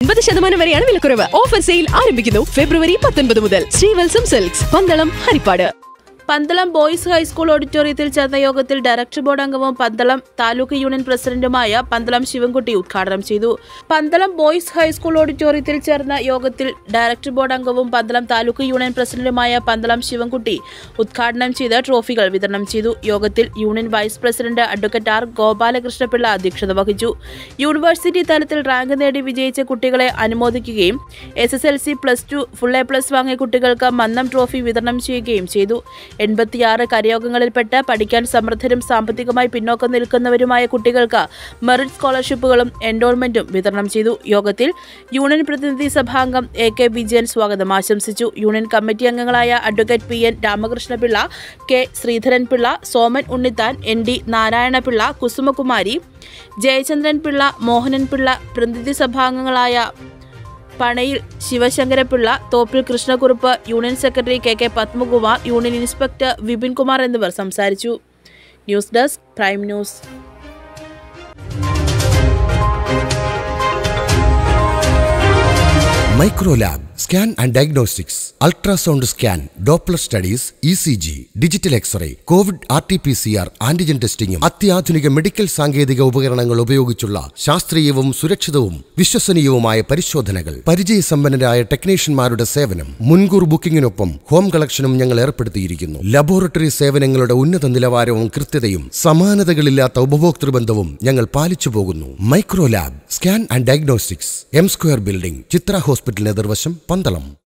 അൻപത് ശതമാനം വരെയാണ് വിലക്കുറവ് ഓഫർ സെയിൽ ആരംഭിക്കുന്നു ഫെബ്രുവരി പത്തൊൻപത് മുതൽ Srivatsam Silks Pandalam Haripad Pandalam boys high school ഓഡിറ്റോറിയത്തിൽ ചേർന്ന യോഗത്തിൽ ഡയറക്ടർ ബോർഡ് അംഗവും പന്തളം താലൂക്ക് യൂണിയൻ പ്രസിഡന്റുമായ പന്തളം ശിവൻകുട്ടി ഉദ്ഘാടനം ചെയ്തു പന്തളം ബോയ്സ് ഹൈസ്കൂൾ ഓഡിറ്റോറിയത്തിൽ ചേർന്ന യോഗത്തിൽ ഡയറക്ടർ ബോർഡ് അംഗവും പന്തളം താലൂക്ക് യൂണിയൻ പ്രസിഡന്റുമായ പന്തളം ശിവൻകുട്ടി ഉദ്ഘാടനം ചെയ്ത് ട്രോഫികൾ വിതരണം ചെയ്തു യോഗത്തിൽ union vice president advocate R Gopalakrishnapillai അധ്യക്ഷത വഹിച്ചു യൂണിവേഴ്സിറ്റി തലത്തിൽ റാങ്ക് നേടി വിജയിച്ച കുട്ടികളെ അനുമോദിക്കുകയും S S L C plus two full A plus വാങ്ങിയ കുട്ടികൾക്ക് മന്നം ട്രോഫി വിതരണം ചെയ്യുകയും ചെയ്തു എൺപത്തിയാറ് കരയോഗങ്ങളിൽപ്പെട്ട് പഠിക്കാൻ സമൃദ്ധരും സാമ്പത്തികമായി പിന്നോക്കം നിൽക്കുന്നവരുമായ കുട്ടികൾക്ക് മെറിറ്റ് സ്കോളർഷിപ്പുകളും എൻറോൾമെന്റും വിതരണം ചെയ്തു യോഗത്തിൽ യൂണിയൻ പ്രതിനിധി സഭാംഗം എ കെ വിജയൻ സ്വാഗതം ആശംസിച്ചു യൂണിയൻ കമ്മിറ്റി അംഗങ്ങളായ advocate P N Ramakrishnapillai K Sreedharan Pillai Soman Unnithan N D Narayanapillai Kusumakumari Jayachandran Pillai Mohanan Pillai പ്രതിനിധി സഭാംഗങ്ങളായ Panayil Sivasankarapillai Thoppil Krishnakurup union secretary K K Padmakumar union inspector Vipin Kumar എന്നിവർ സംസാരിച്ചു news desk prime news Microlab scan and diagnostics ultrasound scan Doppler studies E C G digital X-ray covid R T P C R antigen ടെസ്റ്റിംഗും അത്യാധുനിക medical സാങ്കേതിക ഉപകരണങ്ങൾ ഉപയോഗിച്ചുള്ള ശാസ്ത്രീയവും സുരക്ഷിതവും വിശ്വസനീയവുമായ പരിശോധനകൾ പരിചയസമ്പന്നരായ ടെക്നീഷ്യന്മാരുടെ സേവനം മുൻകൂർ ബുക്കിംഗിനൊപ്പം ഹോം കളക്ഷനും ഞങ്ങൾ ഏർപ്പെടുത്തിയിരിക്കുന്നു ലബോറട്ടറി സേവനങ്ങളുടെ ഉന്നത നിലവാരവും കൃത്യതയും സമാനതകളില്ലാത്ത ഉപഭോക്തൃ ബന്ധവും ഞങ്ങൾ പാലിച്ചു പോകുന്നു Microlab scan and diagnostics M square building Chitra ഹോസ്പിറ്റലിന് എതിർവശം പന്തളം